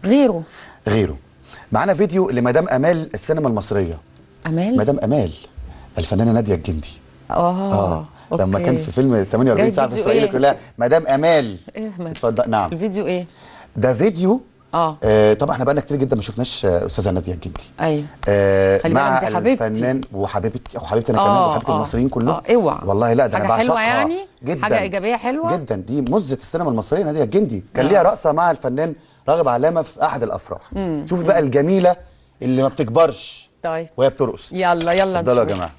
غيره غيره معانا فيديو لمدام امال السينما المصريه امال مدام امال الفنانه ناديه الجندي اه لما أوكي. كان في فيلم 48 جاي ساعه في فيديو اسرائيل إيه؟ كلها مدام امال ايه ما- اتفضل نعم الفيديو ايه ده فيديو اه آه طبعا احنا بقالنا كتير جدا ما شفناش آه، استاذه ناديه الجندي ايوه آه خلي مع بالك دي حبيبتي. الفنان وحبيبتي وحبيبتي انا آه، كمان وحبيبتي آه. المصريين كلهم آه، اوعى. والله لا ده انا حاجة حلوة بعشقها يعني؟ جدا حاجة إيجابية حلوة؟ جدا دي مزه السينما المصريه ناديه الجندي كان آه. ليها رقصه مع الفنان راغب علامه في احد الافراح شوفي بقى الجميله اللي ما بتكبرش طيب وهي بترقص يلا يلا اتفضلوا يا نشوف. جماعه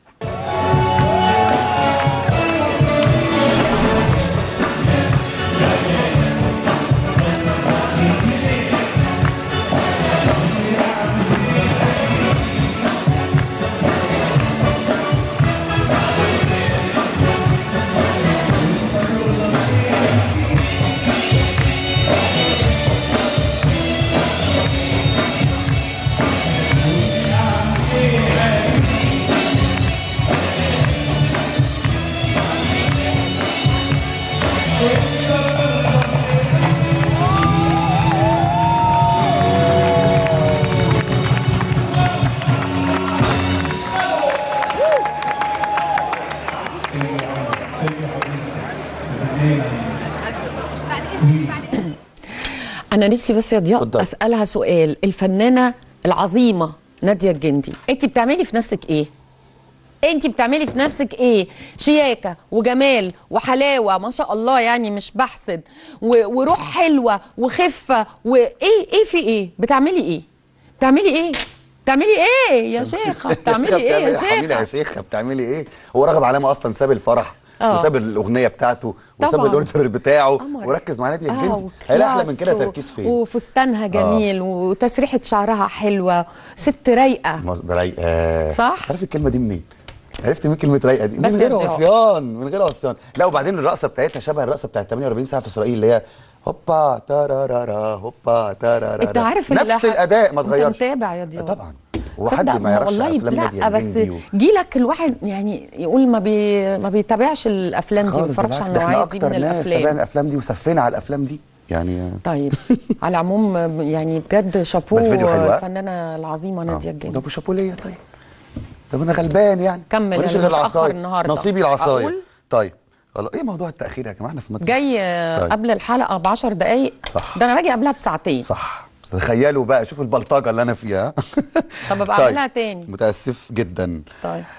انا نفسي بس يا ضياء اتفضل. اسالها سؤال الفنانه العظيمه ناديه الجندي انت بتعملي في نفسك ايه انت بتعملي في نفسك ايه شياكه وجمال وحلاوه ما شاء الله يعني مش بحسد و... وروح حلوه وخفه وايه ايه في ايه بتعملي ايه بتعملي ايه بتعملي ايه يا شيخه بتعملي ايه يا حبيبي يا شيخه شيخه بتعملي ايه هو راغب علامه اصلا ساب الفرح آه. وساب الاغنيه بتاعته وساب طبعاً. الاوردر بتاعه قمر. وركز مع ناديه آه، الجندي هي احلى من وكلاس كده و- تركيز فين وفستانها جميل وتسريحه شعرها حلوه ست رايقه مص- رايقه صح؟ عارف الكلمه دي منين عرفت منين كلمه رايقه دي بس من غير يا ضياء. عصيان من غير عصيان لا وبعدين الرقصه بتاعتها شبه الرقصه بتاعت 48 ساعه في اسرائيل اللي هي هوبا تارارارا هوبا تارارارا انت عارف اللي نفس ح- الاداء ما انت اتغيرش متابع يا ضياء طبعا وحد تصدق ما يعرفش والله افلام ناديه لا بس الجندي و- جيلك الواحد يعني يقول ما بي ما بيتابعش الافلام دي ما خالص بيتفرجش بالعكس، على ده احنا النوعيه دي اكتر من ناس تابعنا الافلام الافلام دي وسفينا على الافلام دي يعني طيب على العموم يعني بجد شابو بس فيديو حلو، ها؟ الفنانه العظيمه ناديه ده الجندي ابو شابو ليا طيب ده انا غلبان يعني كمل ماليش يا غير متأخر العصايه النهاردة. نصيبي العصايه أقول؟ طيب خلاص ايه موضوع التاخير يا جماعه احنا في مدرسه جاي آه، طيب. قبل الحلقه ب 10 دقائق صح. ده انا باجي قبلها بساعتين صح بس تخيلوا بقى شوف البلطجه اللي انا فيها طب ابقى طيب. اعملها تاني متاسف جدا طيب